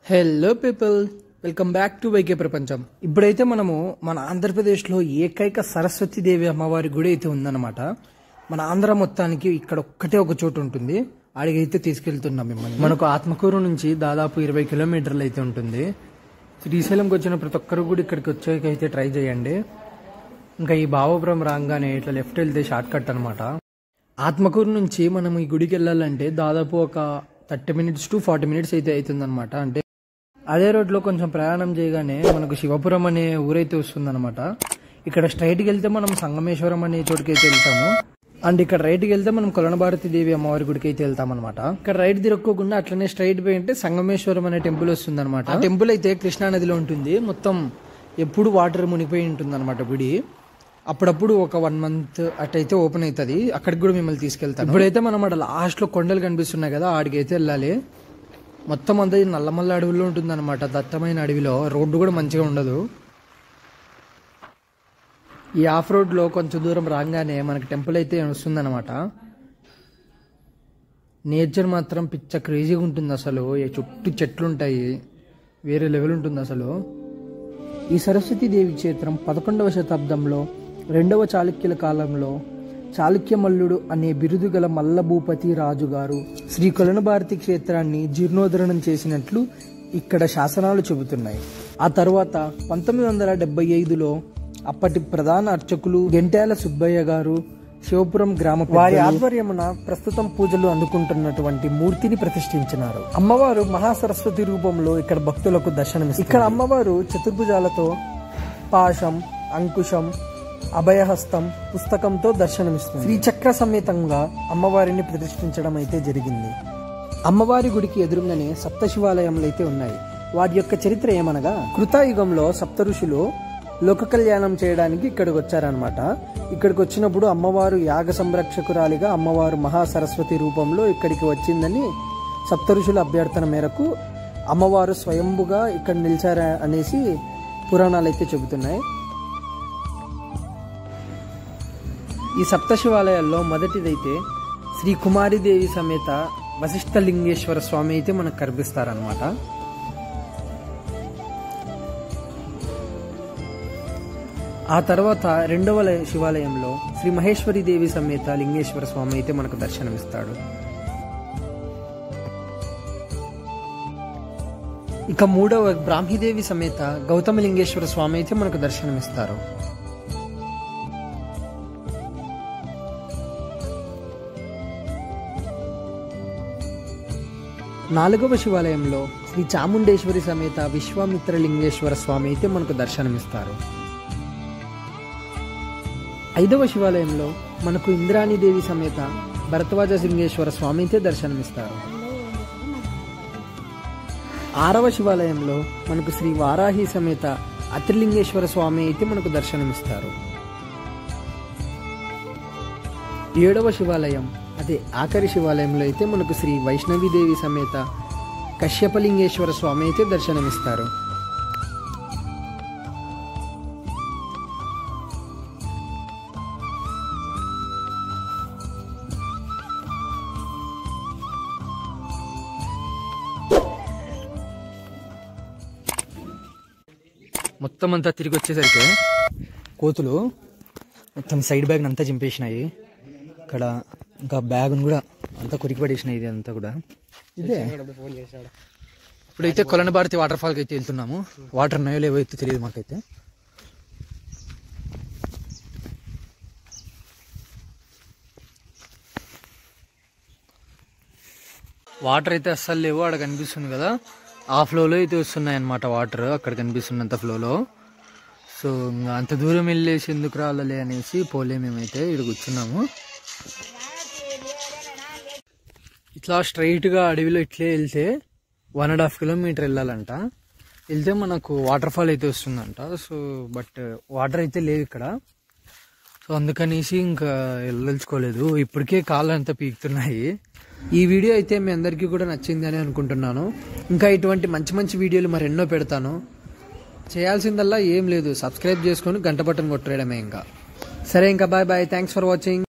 hello people welcome back to YK ప్రపంచం ఇప్పుడైతే మనము మన ఆంధ్రప్రదేశ్లో ఏకైక సరస్వతీదేవి అమ్మవారి గుడి అయితే ఉందన్నమాట మన ఆంధ్ర మొత్తానికి ఇక్కడ ఒక్కటే ఒక చోటు ఉంటుంది ఆడికైతే తీసుకెళ్తున్నాం మిమ్మల్ని మనకు ఆత్మకూరు నుంచి దాదాపు ఇరవై కిలోమీటర్లు అయితే ఉంటుంది శ్రీశైలంకి వచ్చిన ప్రతి ఒక్కరు కూడా ఇక్కడికి వచ్చాకైతే ట్రై చేయండి ఇంకా ఈ బావపురం రాగానే ఇట్లా లెఫ్ట్ వెళ్తే షార్ట్ కట్ అనమాట ఆత్మకూరు నుంచి మనం ఈ గుడికి వెళ్ళాలంటే దాదాపు ఒక thirty minutes to forty minutes అయితే అవుతుందన్నమాట అంటే అదే రోడ్లో కొంచెం ప్రయాణం చేయగానే మనకు శివపురం అనే ఊరైతే వస్తుందన్నమాట ఇక్కడ స్ట్రైట్కి వెళ్తే మనం సంగమేశ్వరం అనే చోటుకి అయితే వెళ్తాము అండ్ ఇక్కడ రైట్కి వెళ్తే మనం కొలనభారతి దేవి అమ్మవారి గుడికి అయితే వెళ్తాం అనమాట ఇక్కడ రైట్ తిరక్కోకుండా అట్లనే స్ట్రైట్ పోయి అంటే సంగమేశ్వరం అనే టెంపుల్ వస్తుంది అనమాట ఆ టెంపుల్ అయితే కృష్ణా నదిలో ఉంటుంది మొత్తం ఎప్పుడు వాటర్ మునిగిపోయి ఉంటుంది అనమాట గుడి అప్పుడప్పుడు ఒక వన్ మంత్ అటైతే ఓపెన్ అవుతుంది అక్కడికి కూడా మిమ్మల్ని తీసుకెళ్తాను ఇప్పుడైతే మనం అక్కడ లాస్ట్ లో కొండలు కనిపిస్తున్నాయి కదా ఆడికైతే వెళ్ళాలి మొత్తం అంతా ఈ నల్లమల్ల అడవిలో ఉంటుంది అనమాట దట్టమైన అడవిలో రోడ్డు కూడా మంచిగా ఉండదు ఈ ఆఫ్ రోడ్ లో కొంచెం దూరం రాగానే మనకి టెంపుల్ అయితే వస్తుందన్నమాట నేచర్ మాత్రం పిచ్చ క్రేజీగా ఉంటుంది అసలు ఈ చుట్టూ చెట్లు ఉంటాయి వేరే లెవెల్ ఉంటుంది అసలు ఈ సరస్వతీ దేవి క్షేత్రం పదకొండవ శతాబ్దంలో రెండవ చాళుక్యుల కాలంలో చాళుక్యమల్లుడు అనే బిరుదు గల మల్లభూపతి రాజు గారు శ్రీ కొలనభారతి క్షేత్రాన్ని జీర్ణోద్ధరణం చేసినట్లు ఇక్కడ శాసనాలు చెబుతున్నాయి ఆ తర్వాత పంతొమ్మిది వందల డెబ్బై ఐదులో అప్పటి ప్రధాన అర్చకులు గెంట్యాల సుబ్బయ్య గారు శివపురం గ్రామ వారి ఆధ్వర్యమున ప్రస్తుతం పూజలు అందుకుంటున్నటువంటి మూర్తిని ప్రతిష్ఠించినారు అమ్మవారు మహాసరస్వతి రూపంలో ఇక్కడ భక్తులకు దర్శనమిస్తారు ఇక్కడ అమ్మవారు చతుర్భుజాలతో పాశం అంకుశం అభయహస్తం పుస్తకంతో దర్శనమిస్తుంది శ్రీచక్ర సమేతంగా అమ్మవారిని ప్రతిష్ఠించడం అయితే జరిగింది అమ్మవారి గుడికి ఎదురుగానే సప్త శివాలయములు అయితే ఉన్నాయి వాటి యొక్క చరిత్ర ఏమనగా కృతాయుగంలో సప్త ఋషులు లోక కళ్యాణం చేయడానికి ఇక్కడికి వచ్చారనమాట ఇక్కడికి వచ్చినప్పుడు అమ్మవారు యాగ సంరక్షకురాలిగా అమ్మవారు మహాసరస్వతి రూపంలో ఇక్కడికి వచ్చిందని సప్త ఋషుల అభ్యర్థన మేరకు అమ్మవారు స్వయంభుగా ఇక్కడ నిలిచారా అనేసి పురాణాలు అయితే చెబుతున్నాయి ఈ సప్త శివాలయాల్లో మొదటిదైతే శ్రీ కుమారిదేవి సమేత వశిష్ఠలింగేశ్వర స్వామి అయితే మనకు కనిపిస్తారనమాట ఆ తర్వాత రెండవ లయ- శివాలయంలో శ్రీ మహేశ్వరి దేవి సమేత లింగేశ్వర స్వామి అయితే మనకు దర్శనమిస్తాడు ఇక మూడవ బ్రాహ్మీదేవి సమేత గౌతమ లింగేశ్వర స్వామి అయితే మనకు దర్శనమిస్తారు నాలుగవ శివాలయంలో శ్రీ చాముండేశ్వరి సమేత విశ్వామిత్ర లింగేశ్వర స్వామి అయితే మనకు దర్శనమిస్తారు ఐదవ శివాలయంలో మనకు ఇంద్రాణీదేవి సమేత భరద్వాజ లింగేశ్వర స్వామి అయితే దర్శనమిస్తారు ఆరవ శివాలయంలో మనకు శ్రీ వారాహి సమేత అత్రిలింగేశ్వర స్వామి అయితే మనకు దర్శనమిస్తారు ఏడవ శివాలయం అదే ఆఖరి శివాలయంలో అయితే మనకు శ్రీ వైష్ణవీదేవి సమేత కశ్యపలింగేశ్వర స్వామి అయితే దర్శనమిస్తారు మొత్తం అంతా తిరిగి వచ్చేసరికి కోతులు మొత్తం సైడ్ బ్యాగ్ అంతా చింపేసినాయి ఇక్కడ ఇంకా బ్యాగ్ కూడా అంతా కొరికి పడేసినాయి ఇది అంతా కూడా ఇదే ఇప్పుడైతే కొలన భారతి వాటర్ ఫాల్కి అయితే వెళ్తున్నాము వాటర్ ఉన్నాయో లేవో అయితే తెలియదు మాకైతే వాటర్ అయితే అస్సలు లేవు అక్కడ కనిపిస్తుంది కదా ఆ ఫ్లోలో అయితే వస్తున్నాయి అన్నమాట వాటర్ అక్కడ కనిపిస్తున్నంత ఫ్లోలో సో ఇంకా అంత దూరం వెళ్ళేసి ఎందుకు రాలే అనేసి పోలే మేమైతే ఇక్కడ కూర్చున్నాము ఇట్లా స్ట్రైట్గా అడవిలో ఇట్లే వెళ్తే వన్ అండ్ హాఫ్ కిలోమీటర్ వెళ్ళాలంట వెళ్తే మనకు వాటర్ ఫాల్ అయితే వస్తుందంట సో బట్ వాటర్ అయితే లేదు ఇక్కడ సో అందుకనేసి ఇంకా వెళ్ళదలుచుకోలేదు ఇప్పటికే కాళ్ళు అంతా పీకుతున్నాయి ఈ వీడియో అయితే మీ అందరికీ కూడా నచ్చింది అని అనుకుంటున్నాను ఇంకా ఇటువంటి మంచి మంచి వీడియోలు మరి ఎన్నో పెడతాను చేయాల్సిందల్లా ఏం లేదు సబ్స్క్రైబ్ చేసుకొని గంట బటన్ కొట్టేయడమే ఇంకా సరే ఇంకా bye bye thanks for watching